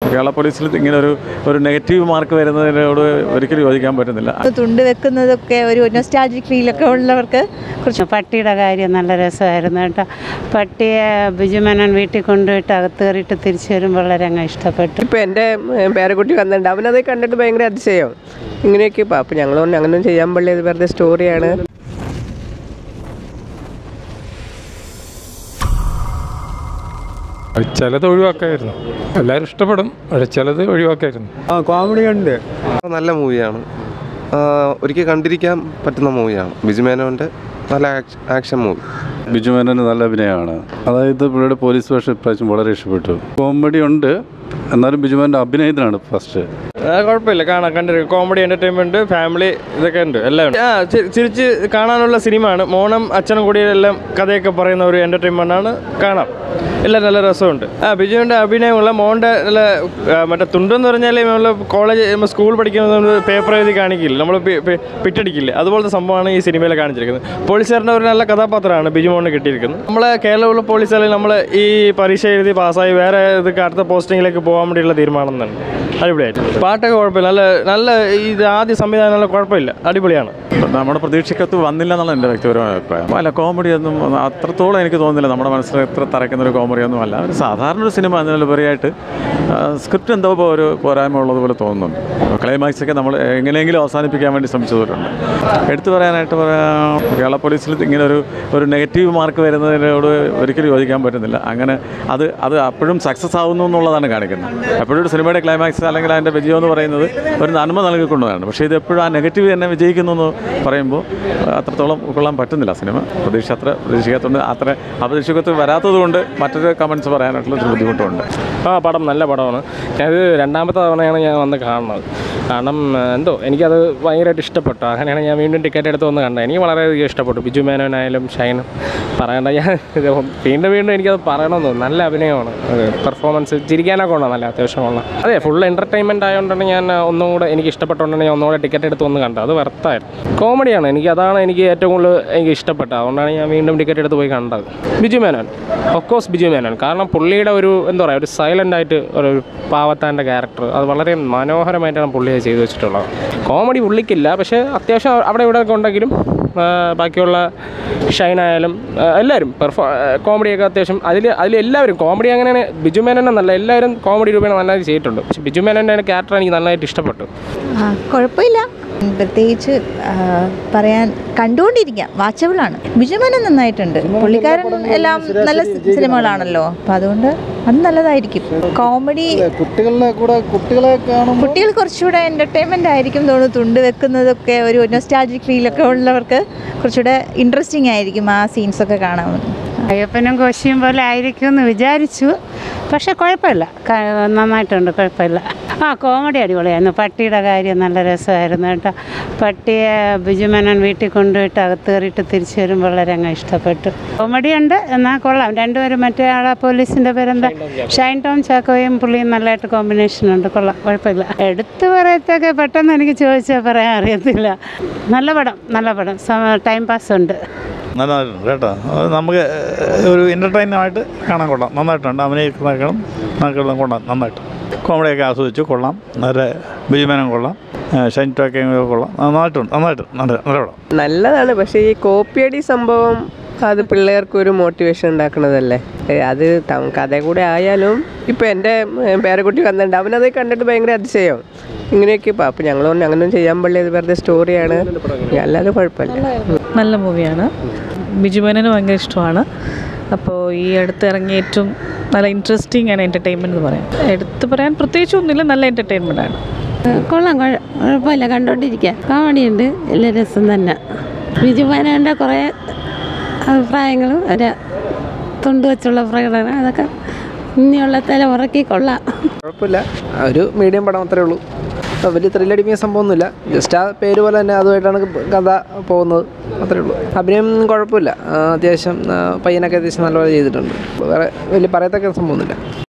കേരള പോലീസിൽ ഇങ്ങനെ ഒരു ഒരു നെഗറ്റീവ് മാർക്ക് വരുന്നതിനോട് ഒരിക്കലും യോജിക്കാൻ പറ്റുന്നില്ല തുണ്ട് വെക്കുന്നതൊക്കെ ഒരു നൊസ്റ്റാൾജിക് ഫീലൊക്കെ ഉള്ളവർക്ക് കുറച്ച് പട്ടിയുടെ കാര്യം നല്ല രസമായിരുന്നു കേട്ടോ പട്ടിയെ ബിജുമേനൻ വീട്ടിൽ കൊണ്ടുപോയിട്ട് അകത്ത് കയറിയിട്ട് തിരിച്ചു വരുമ്പോൾ വളരെ അങ്ങ് ഇഷ്ടപ്പെട്ടു ഇപ്പം എൻ്റെ ഏഹ്, പേരക്കുട്ടി വന്നിട്ടുണ്ട് അവനത് കണ്ടിട്ട് ഭയങ്കര അതിശയം ഇങ്ങനെയൊക്കെ ഇപ്പം അപ്പം ഞങ്ങൾ പറഞ്ഞു അങ്ങനെയൊന്നും ചെയ്യാൻ പാടില്ല ഇത് വെറുതെ സ്റ്റോറിയാണ് ചിലത് ഒഴിവാക്കായിരുന്നു എല്ലാവരും ഇഷ്ടപ്പെടും പക്ഷെ ചിലത് ഒഴിവാക്കായിരുന്നു ആ കോമഡി ഉണ്ട് നല്ല മൂവിയാണ് ഒരിക്കൽ കണ്ടിരിക്കാൻ പറ്റുന്ന മൂവിയാണ് ബിജു മേനോൻ്റെ നല്ല ആക്ഷൻ ആക്ഷൻ മൂവി ബിജു മേനോന് നല്ല അഭിനയമാണ് അതായത് പുള്ളിയുടെ പോലീസ് വേഷം ഇപ്രാവശ്യം വളരെ ഇഷ്ടപ്പെട്ടു കോമഡി ഉണ്ട് എന്നാലും ബിജു മേനോൻ്റെ അഭിനയത്തിനാണ് ഫസ്റ്റ് കുഴപ്പമില്ല കാണാൻ കണ്ടിരിക്കും കോമഡി എൻ്റർടൈൻമെൻറ്റ് ഫാമിലി ഇതൊക്കെ ഉണ്ട് എല്ലാം ഉണ്ട് ആ ചി- ചിരിച്ച് കാണാനുള്ള സിനിമയാണ് മോണം അച്ഛനും കൂടി എല്ലാം കഥയൊക്കെ പറയുന്ന ഒരു എൻ്റർടൈൻമെൻ്റ് ആണ് കാണാം എല്ലാം നല്ല രസമുണ്ട് ആ ബിജുവിൻ്റെ അഭിനയമുള്ള മോൻ്റെ നല്ല ആ, മറ്റേ തുണ്ടെന്ന് പറഞ്ഞാൽ നമ്മൾ കോളേജ് നമ്മൾ സ്കൂൾ പഠിക്കുന്നത് നമ്മൾ പേപ്പർ എഴുതി കാണിക്കില്ല നമ്മൾ പിറ്റടിക്കില്ല അതുപോലത്തെ സംഭവമാണ് ഈ സിനിമയിൽ കാണിച്ചിരിക്കുന്നത് പോലീസുകാരൻ്റെ ഒരു നല്ല കഥാപാത്രമാണ് ബിജു മോണിന് കിട്ടിയിരിക്കുന്നത് നമ്മളെ കേരളമുള്ള പോലീസുകാരിൽ നമ്മൾ ഈ പരീക്ഷ എഴുതി പാസ്സായി വേറെ ഇത് അടുത്ത പോസ്റ്റിങ്ങിലേക്ക് പോകാൻ വേണ്ടിയുള്ള തീരുമാനം തന്നെ അടിപൊളിയായിട്ട് പാട്ടൊക്കെ കുഴപ്പമില്ല നല്ല നല്ല ഇത് ആദ്യ സംവിധാനം നല്ല കുഴപ്പമില്ല അടിപൊളിയാണ് നമ്മുടെ പ്രതീക്ഷയ്ക്കത്ത് വന്നില്ല എന്നുള്ള എൻ്റെ വ്യക്തിപരമായ അഭിപ്രായം അല്ല കോമഡി ഒന്നും അത്രത്തോളം എനിക്ക് തോന്നുന്നില്ല നമ്മുടെ മനസ്സിൽ എത്ര തറയ്ക്കുന്ന ഒരു കോമഡി ഒന്നും അല്ല ഒരു സാധാരണ ഒരു സിനിമ അതിനുപരിയായിട്ട് സ്ക്രിപ്റ്റ് എന്തോ ഇപ്പോൾ ഒരു പോരായ്മ ഉള്ളതുപോലെ തോന്നുന്നുണ്ട് ക്ലൈമാക്സ് ഒക്കെ നമ്മൾ എങ്ങനെയെങ്കിലും അവസാനിപ്പിക്കാൻ വേണ്ടി ശ്രമിച്ചവരുണ്ട് എടുത്തു പറയാനായിട്ട് പറയാം കേരള പോലീസിൽ ഇങ്ങനെ ഒരു ഒരു നെഗറ്റീവ് മാർക്ക് വരുന്നതിനോട് ഒരിക്കലും യോജിക്കാൻ പറ്റുന്നില്ല അങ്ങനെ അത് അത് അപ്പോഴും സക്സസ് ആവുന്നു എന്നുള്ളതാണ് കാണിക്കുന്നത് എപ്പോഴും ഒരു സിനിമയുടെ ക്ലൈമാക്സ് അല്ലെങ്കിൽ അതിൻ്റെ വിജയം എന്ന് പറയുന്നത് ഒരു നന്മ നൽകിക്കൊണ്ടതാണ് പക്ഷേ ഇത് എപ്പോഴും ആ നെഗറ്റീവ് തന്നെ വിജയിക്കുന്നു എന്ന് പറയുമ്പോൾ അത്രത്തോളം ഉൾക്കൊള്ളാൻ പറ്റുന്നില്ല സിനിമ പ്രതീക്ഷ അത്ര പ്രതീക്ഷിക്കാത്തതുകൊണ്ട് അത്ര അപ്രതീക്ഷിക്കത്ത് വരാത്തത് കൊണ്ട് മറ്റൊരു കമൻസ് പറയാനായിട്ടുള്ള ഒരു ബുദ്ധിമുട്ടുണ്ട് ആ പടം നല്ല പടമാണ് ഞാനത് രണ്ടാമത്തെ തവണയാണ് ഞാൻ വന്ന് കാണുന്നത് കാരണം ആ, എന്തോ എനിക്കത് ഭയങ്കരമായിട്ട് ഇഷ്ടപ്പെട്ടു അങ്ങനെയാണ് ഞാൻ വീണ്ടും ടിക്കറ്റ് എടുത്ത് വന്ന് കണ്ടത് എനിക്ക് വളരെയധികം ഇഷ്ടപ്പെട്ടു ബിജു മേനോനായാലും ഷൈനും പറയണ്ട ഞാൻ ഇത് വീണ്ടും വീണ്ടും എനിക്കത് പറയണമെന്ന് തോന്നുന്നു നല്ല അഭിനയമാണ് പെർഫോമൻസ് ചിരിക്കാനൊക്കെ ഉണ്ടോ നല്ല അത്യാവശ്യം കൊള്ളാം അതെ ഫുൾ എൻ്റർടൈൻമെൻറ്റ് ആയതുകൊണ്ടാണ് ഞാൻ ആ, ഒന്നും കൂടെ എനിക്ക് ഇഷ്ടപ്പെട്ടുകൊണ്ടാണ് ഞാൻ ഒന്നുകൂടെ ടിക്കറ്റ് എടുത്ത് വന്ന് കണ്ടത് അത് വെർത്തായിരുന്നു കോമഡിയാണ് എനിക്ക് അതാണ് എനിക്ക് ഏറ്റവും കൂടുതൽ എനിക്ക് ഇഷ്ടപ്പെട്ടത് അതുകൊണ്ടാണ് ഞാൻ വീണ്ടും ടിക്കറ്റ് എടുത്ത് പോയി കണ്ടത് ബിജു മേനോൻ ഓഫ് കോഴ്സ് ബിജു മേനോൻ കാരണം പുള്ളിയുടെ ഒരു എന്താ പറയുക ഒരു സൈലൻ്റ് ആയിട്ട് ഒരു ഒരു ക്യാരക്ടർ അത് വളരെ മനോഹരമായിട്ടാണ് പുള്ളി അത് ചെയ്തു വെച്ചിട്ടുള്ളത് കോമഡി പുള്ളിക്കില്ല പക്ഷേ അത്യാവശ്യം അവിടെ ഇവിടെ ഒക്കെ ഉണ്ടെങ്കിലും ആ, ബാക്കിയുള്ള ഷൈനായാലും ആ, എല്ലാവരും പെർഫോ കോമഡിയൊക്കെ അത്യാവശ്യം അതിൽ അതിൽ എല്ലാവരും കോമഡി അങ്ങനെയാണ് ബിജു മേനോൻ എന്നല്ല എല്ലാവരും കോമഡി രൂപേണ നന്നായിട്ട് ചെയ്തിട്ടുണ്ട് പക്ഷേ ബിജു മേനോൻ്റെ ക്യാരക്ടർ എനിക്ക് നന്നായിട്ട് ഇഷ്ടപ്പെട്ടു ആ, കുഴപ്പമില്ല പ്രത്യേകിച്ച് ആ, പറയാൻ കണ്ടുകൊണ്ടിരിക്കാം വാച്ചബിളാണ് ബിജുമനൻ നന്നായിട്ടുണ്ട് പുള്ളിക്കാരൻ എല്ലാം നല്ല സി- സിനിമകളാണല്ലോ അപ്പം അതുകൊണ്ട് അത് നല്ലതായിരിക്കും കോമഡി കുട്ടികളുടെ കൂടെ കുട്ടികളെ കാണുമ്പോൾ കുട്ടികൾ കുറച്ചുകൂടെ എൻ്റർടൈൻമെൻ്റ് ആയിരിക്കും തോന്നുന്നു തുണ്ട് വെക്കുന്നതൊക്കെ ഒരു നൊസ്റ്റാൾജിക് ഫീലൊക്കെ ഉള്ളവർക്ക് കുറച്ചുകൂടെ ഇൻട്രസ്റ്റിംഗ് ആയിരിക്കും ആ സീൻസൊക്കെ കാണാൻ അയ്യപ്പനും കോശിയും പോലെ ആയിരിക്കും എന്ന് വിചാരിച്ചു പക്ഷെ കുഴപ്പമില്ല ക- നന്നായിട്ടുണ്ട് കുഴപ്പമില്ല ആ കോമഡി അടിപൊളിയായിരുന്നു പട്ടിയുടെ കാര്യം നല്ല രസമായിരുന്നു കേട്ടോ പട്ടിയെ ബിജുമേനൻ വീട്ടിൽ കൊണ്ടുപോയിട്ട് അകത്ത് കയറിയിട്ട് തിരിച്ചു വരുമ്പോൾ വളരെ അങ്ങ് ഇഷ്ടപ്പെട്ടു കോമഡി ഉണ്ട് എന്നാൽ കൊള്ളാം രണ്ടുപേരും മറ്റേ ആളെ പോലീസിൻ്റെ പേരെന്താ ഷൈൻ ടോം ചാക്കോയും പുള്ളിയും നല്ലതായിട്ട് കോമ്പിനേഷൻ ഉണ്ട് കൊള്ളാം കുഴപ്പമില്ല എടുത്തു പറയത്തൊക്കെ പെട്ടെന്ന് എനിക്ക് ചോദിച്ചാൽ പറയാൻ അറിയത്തില്ല നല്ല പടം നല്ല പടം ടൈം പാസ് ഉണ്ട് നന്നായിട്ടുണ്ട് കേട്ടോ അത് നമുക്ക് ഒരു എൻ്റർടൈനായിട്ട് കാണാൻ കൊള്ളാം നന്നായിട്ടുണ്ട് അഭിനയിക്കുന്നതൊക്കെ നമുക്ക് കൊള്ളാം നന്നായിട്ട് കോമഡിയൊക്കെ ആസ്വദിച്ചു കൊള്ളാം നല്ല ബിജുമേനം കൊള്ളാം ഷൈൻ ടോക്കയും കൊള്ളാം നന്നായിട്ടുണ്ട് നന്നായിട്ട് നല്ല നല്ല പടം നല്ലതാണ് പക്ഷേ ഈ കോപ്പിയടി സംഭവം അത് പിള്ളേർക്ക് ഒരു മോട്ടിവേഷൻ ഉണ്ടാക്കണതല്ലേ ഏ, അത് ത- കഥ കൂടെ ആയാലും ഇപ്പം എൻ്റെ ഏ, പേരക്കുട്ടി വന്നിട്ടുണ്ട് അവനത് കണ്ടിട്ട് ഭയങ്കര അതിശയം ഇങ്ങനെയൊക്കെ ഇപ്പം അപ്പം ഞങ്ങൾ പറഞ്ഞു അങ്ങനെയൊന്നും ചെയ്യാൻ പാടില്ല ഇത് വെറുതെ സ്റ്റോറിയാണ് അല്ലാതെ കുഴപ്പമില്ല നല്ല മൂവിയാണ് ബിജുമേനന് ഭയങ്കര ഇഷ്ടമാണ് അപ്പോൾ ഈ അടുത്ത് ഇറങ്ങിയ ഏറ്റവും നല്ല ഇൻട്രസ്റ്റിംഗ് ആണ് എൻ്റർടൈൻമെൻറ്റ് എന്ന് പറയാം എടുത്ത് പറയാൻ പ്രത്യേകിച്ച് ഒന്നുമില്ല നല്ല എൻ്റർടൈൻമെൻ്റ് ആണ് കൊള്ളാം കുഴ- കുഴപ്പമില്ല കണ്ടോണ്ടിരിക്കാം കോമഡി ഉണ്ട് എല്ലാ രസം തന്നെ ബിജുമാനൻ്റെ കുറേ അഭിപ്രായങ്ങളും ഒരു തൊണ്ട് വെച്ചുള്ള പ്രകടനം അതൊക്കെ ഇനിയുള്ള തലമുറയ്ക്ക് കൊള്ളാം കുഴപ്പമില്ല ഒരു മീഡിയം പടം അത്രേ ഉള്ളൂ ആ, വലിയ ത്രില്ലടിപ്പിയ സംഭവമൊന്നുമില്ല ജസ്റ്റ് ആ പേര് പോലെ തന്നെ അതുമായിട്ടാണ് കഥ പോകുന്നത് അത്രേ ഉള്ളൂ അഭിനയം കുഴപ്പമില്ല ആ, അത്യാവശ്യം ആ, പയ്യനൊക്കെ അത്യാവശ്യം നല്ലപോലെ ചെയ്തിട്ടുണ്ട് വേറെ വലിയ പറയത്തക്ക സംഭവമൊന്നുമില്ല